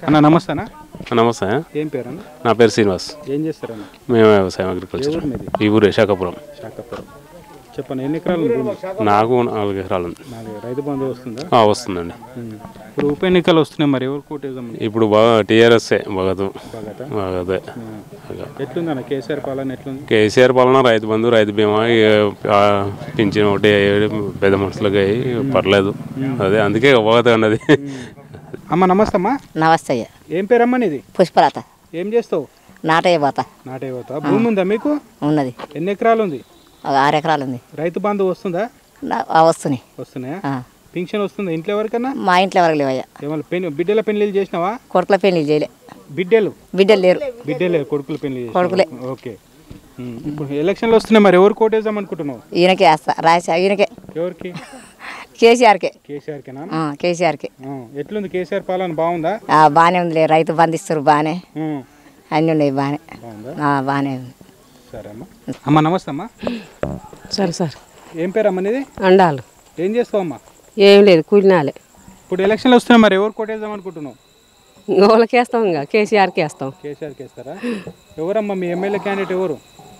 అన్న నమస్తేనా నమస్తే ఏం పేరు అన్న నా పేరు శ్రీనివాస్ ఏం చేస్తారన్న మేము వ్యవసాయం అగ్రికల్చర్ ఊరు మీది ఈ ఊరే శాఖపురం శాఖపురం చెప్పండి ఎన్ని ఎకరాలు ఉంది భూమి? నాకు నాలుగు ఎకరాలు ఉంది నాలుగు రైతు బంధు వస్తుందా ఆ, వస్తుందండి ఉమ్. ఇప్పుడు ఉప ఎన్నికలు వస్తున్నాయి మరి ఎవరు కోటేద్దాం ఇప్పుడు బాగా టీఆర్ఎస్ఏ భగతు బాగా భగతే ఎట్లుంది అన్న కేసీఆర్ పాలన ఎట్లుంది కేసీఆర్ పాలన రైతు బంధు రైతు బీమా ఇక, ఆ, పింఛన్ ఒకటి పెద్ద మనుషులకి అయ్యి పర్లేదు అదే అందుకే భగత అన్నది అమ్మ నమస్తే అమ్మా నమస్తే అయ్య ఏం పేరమ్మా నీది పుష్పలత ఏం చేస్తావు నాటయ్య పోత నాటే పోతా భూమి ఉందా మీకు ఉన్నది ఎన్ని ఎకరాలు ఉంది ఒక ఆరు ఎకరాలు ఉంది రైతు బంధు వస్తుందా నా- ఆ వస్తున్నాయి వస్తున్నాయా ఆ. పింఛన్ వస్తుందా ఇంట్లో ఎవరికన్నా మా ఇంట్లో ఎవరికి లేవయ్యా ఏమన్నా పెళ్లి బిడ్డల పెళ్లిళ్ళు చేసినావా కొడుకుల పెళ్లి చేయలే బిడ్డలు బిడ్డలు లేరు బిడ్డలే కొడుకుల పెళ్లి చేసినావా? కొడుకులే. Okay um. ఇప్పుడు ఎలక్షన్లు వస్తున్నాయి మరి ఎవరు కోటేద్దాం అనుకుంటున్నావు ఈయనకే వేస్తా రాసా ఈయనకే ఎవరికి కేసీఆర్కే కేసీఆర్కేనా ఆ, కేసీఆర్కే ఆ, ఎట్లుంది కేసీఆర్ పాలన బాగుందా ఆ, బాగానే ఉందిలే రైతు బంధిస్తారు బాగానే ఉమ్. అన్నీ ఉన్నాయి బాగానే బాగుందా ఆ, బాగానే ఉంది సరే అమ్మా అమ్మ నమస్తే అమ్మా సరే సార్ ఏం పేరు అమ్మ నీది అండాలు ఏం చేస్తావు అమ్మా ఏం లేదు కూలినాలే ఇప్పుడు ఎలక్షన్లు వస్తున్నాయి మరి ఎవరు కోటేద్దాం అనుకుంటున్నావు ఇంకోళ్ళకి వేస్తాం ఇంకా కేసీఆర్కి వేస్తాం కేసీఆర్కి వేస్తారా ఎవరమ్మా మీ ఎమ్మెల్యే క్యాండిడేట్ ఎవరు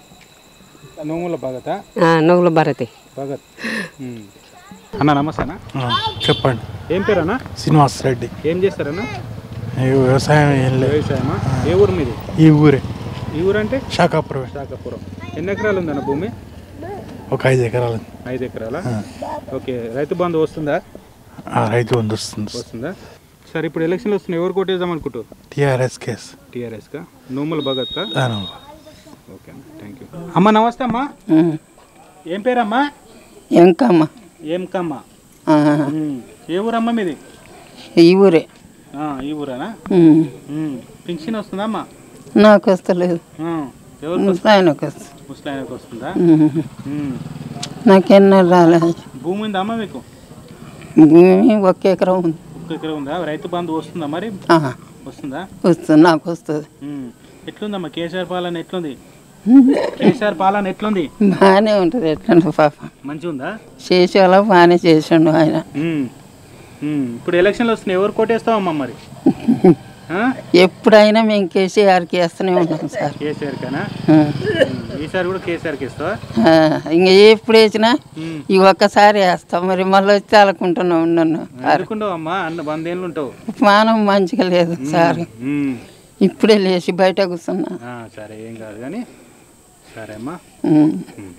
నోముల భగత ఆ, నువ్వుల భరతి భగత్ ఉమ్. అన్న నమస్తేనా చెప్పండి ఏం పేరు అన్న శ్రీనివాస్ రెడ్డి ఏం చేస్తారన్నా ఈ వ్యవసాయం ఏం లేదు వ్యవసాయమా ఏ ఊరు మీది ఈ ఊరే ఈ ఊరు అంటే శాఖాపురమే శాఖపురం ఎన్ని ఎకరాలు ఉందన్న భూమి ఒక ఐదు ఎకరాలు ఐదు ఎకరాలా ఓకే రైతు బంధు వస్తుందా ఆ రైతు వంద వస్తుంది వస్తుందా సరే ఇప్పుడు ఎలక్షన్లు వస్తున్నాయి ఎవరు కొట్టేద్దాం అనుకుంటూ టీఆర్ఎస్ కేసు టీఆర్ఎస్కా నోముల భగత్కా దాని ఓకే అన్న థ్యాంక్ యూ అమ్మ నమస్తే అమ్మా ఏం పేరమ్మా ఎంకమ్మ ఏం కమ్మ ఆ, ఉమ్. ఏ ఊరమ్మా మీది ఈ ఊరే ఆ, ఈ ఊరేనా ఉమ్. ఉమ్. పింఛన్ వస్తుందా అమ్మా నాకు వస్తలేదు ఆ, ఎవరికి ముసలాయనకు వస్తుంది ముసలాయనకు వస్తుందా ఉమ్. ఉమ్. నాకెన్నో రాలేదు భూమి ఉందా అమ్మా మీకు భూమి ఒక ఎకరం ఉంది ఒక్క ఎకరం ఉందా రైతు బంధు వస్తుందా మరి ఆ, వస్తుందా వస్తుంది నాకు వస్తుంది ఉమ్. ఎట్లుందమ్మా కేసీఆర్ పాలన ఎట్లుంది కేసీఆర్ పాలన ఎట్లుంది బాగానే ఉంటుంది ఎట్లా పాపం మంచిగా ఉందా చేసేవాళ్ళ బాగానే చేసిండు ఆయన ఉమ్. ఉమ్. ఇప్పుడు ఎలక్షన్లు వస్తున్నాయి ఎవరు కొట్టేస్తావమ్మా మరి ఆ? ఎప్పుడైనా మేము కేసీఆర్కి వేస్తూనే ఉన్నాం సార్ కేసీఆర్ కానా ఆ, ఈసారి కూడా కేసీఆర్కి ఇస్తావా ఆ, ఇంకా ఎప్పుడు వేసినా ఉమ్. ఈ ఒక్కసారి వేస్తాం మరి మళ్ళీ వచ్చి అలకుంటున్నా ఉన్నాను ఎందుకుంటావు అమ్మా అన్న వందేళ్ళు ఉంటావు మానం మంచిగా లేదు సార్ ఉమ్. ఇప్పుడే లేచి బయట కూర్చున్నా ఆ, సరే ఏం కాదు కానీ సరే అమ్మా ఉమ్.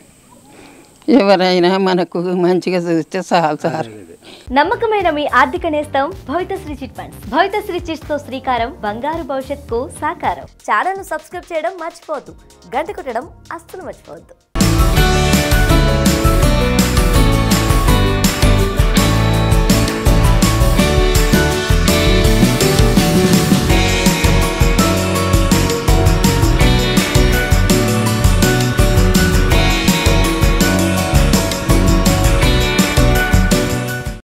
ఎవరైనా మనకు మంచిగా చూస్తే చాలు సార్ నమ్మకమైన మీ ఆర్థిక నేస్తం Bhavithasri chit funds Bhavithasri chits తో శ్రీకారం బంగారు భవిష్యత్తుకు సాకారం ఛానల్ ను సబ్స్క్రైబ్ చేయడం మర్చిపోవద్దు గంట కొట్టడం అస్సలు మర్చిపోవద్దు